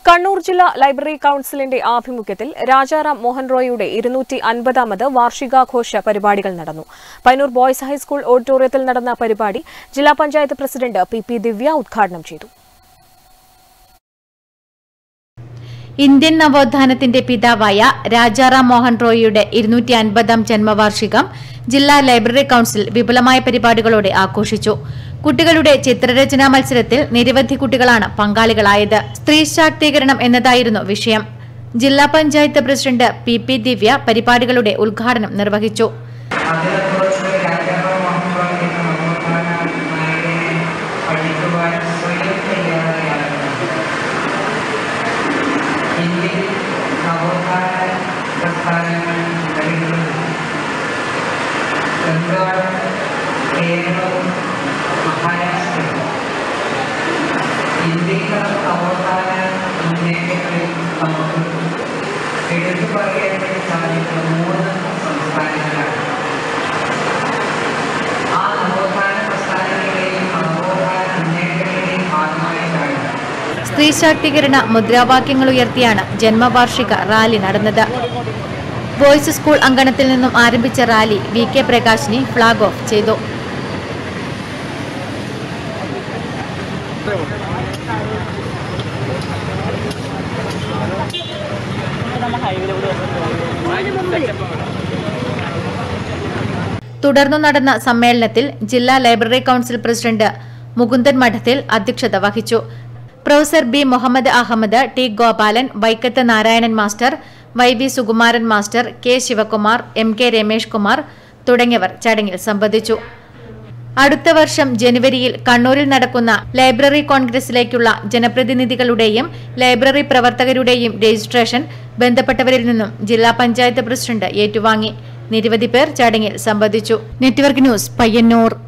കണ്ണൂർ ജില്ലാ ലൈബ്രറി കൌൺസിലിന്റെ ആഭിമുഖ്യത്തിൽ രാജാറാം മോഹൻ റോയിയുടെ ഇരുന്നൂറ്റി അൻപതാമത് വാർഷികാഘോഷ പരിപാടികൾ നടന്നു പൈനൂർ ബോയ്സ് ഹൈസ്കൂൾ ഓഡിറ്റോറിയത്തിൽ നടന്ന പരിപാടി ജില്ലാ panchayat president P P Divya ഉദ്ഘാടനം ചെയ്തു ഇന്ത്യൻ നവോത്ഥാനത്തിന്റെ പിതാവായ രാജാറാം മോഹൻ റോയിയുടെ ഇരുന്നൂറ്റി അൻപതാം ജന്മവാർഷികം ജില്ലാ ലൈബ്രറി കൌൺസിൽ വിപുലമായ പരിപാടികളോടെ ആഘോഷിച്ചു കുട്ടികളുടെ ചിത്രരചനാ മത്സരത്തിൽ നിരവധി കുട്ടികളാണ് പങ്കാളികളായത് സ്ത്രീ ശാക്തീകരണം എന്നതായിരുന്നു വിഷയം ജില്ലാ panchayat president P P Divya പരിപാടികളുടെ ഉദ്ഘാടനം നിർവഹിച്ചു അതിനെക്കുറിച്ച് രാജാറാം മോഹൻറായിയുടെ നവോത്ഥാന നായകനെ പഠിക്കുവാൻ സ്വയം തയ്യാറായാണ് ഇന്ത്യയിൽ നവോത്ഥാന പ്രസ്ഥാനങ്ങൾ വരുന്നത് ബംഗാളും കേരളവും മഹാരാഷ്ട്രയും ഇന്ത്യയിലെ നവോത്ഥാന മുന്നേറ്റങ്ങളിൽ നമുക്ക് എടുത്തു പറയാൻ വേണ്ടി സാധിക്കുന്ന മൂന്ന് സംസ്ഥാനങ്ങളാണ് ആ നവോത്ഥാന പ്രസ്ഥാനങ്ങളുടെയും നവോത്ഥാന മുന്നേറ്റങ്ങളുടെയും ഭാഗമായിട്ടാണ് സ്ത്രീ ശാക്തീകരണ മുദ്രാവാക്യങ്ങൾ ഉയർത്തിയാണ് ജന്മവാർഷിക റാലി നടന്നത് ബോയ്സ് സ്കൂൾ അങ്കണത്തിൽ നിന്നും ആരംഭിച്ച rally V K Prakashini flag off ചെയ്തു തുടർന്നു നടന്ന സമ്മേളനത്തിൽ ജില്ലാ library council president Mukundan Madathil അധ്യക്ഷത വഹിച്ചു professor B Muhammad Ahammad T Gopalan Vaikkath Narayanan master Y V Sukumaran master K Sivakumar M K Ramesh Kumar തുടങ്ങിയവർ ചടങ്ങിൽ സംബന്ധിച്ചു അടുത്ത വർഷം ജനുവരിയിൽ കണ്ണൂരിൽ നടക്കുന്ന ലൈബ്രറി കോൺഗ്രസിലേക്കുള്ള ജനപ്രതിനിധികളുടെയും ലൈബ്രറി പ്രവർത്തകരുടെയും രജിസ്ട്രേഷൻ ബന്ധപ്പെട്ടവരിൽ നിന്നും ജില്ലാ പഞ്ചായത്ത് പ്രസിഡന്റ് ഏറ്റുവാങ്ങി നിരവധി പേർ ചടങ്ങിൽ സംബന്ധിച്ചു നെറ്റ്വർക്ക് ന്യൂസ് പയ്യന്നൂർ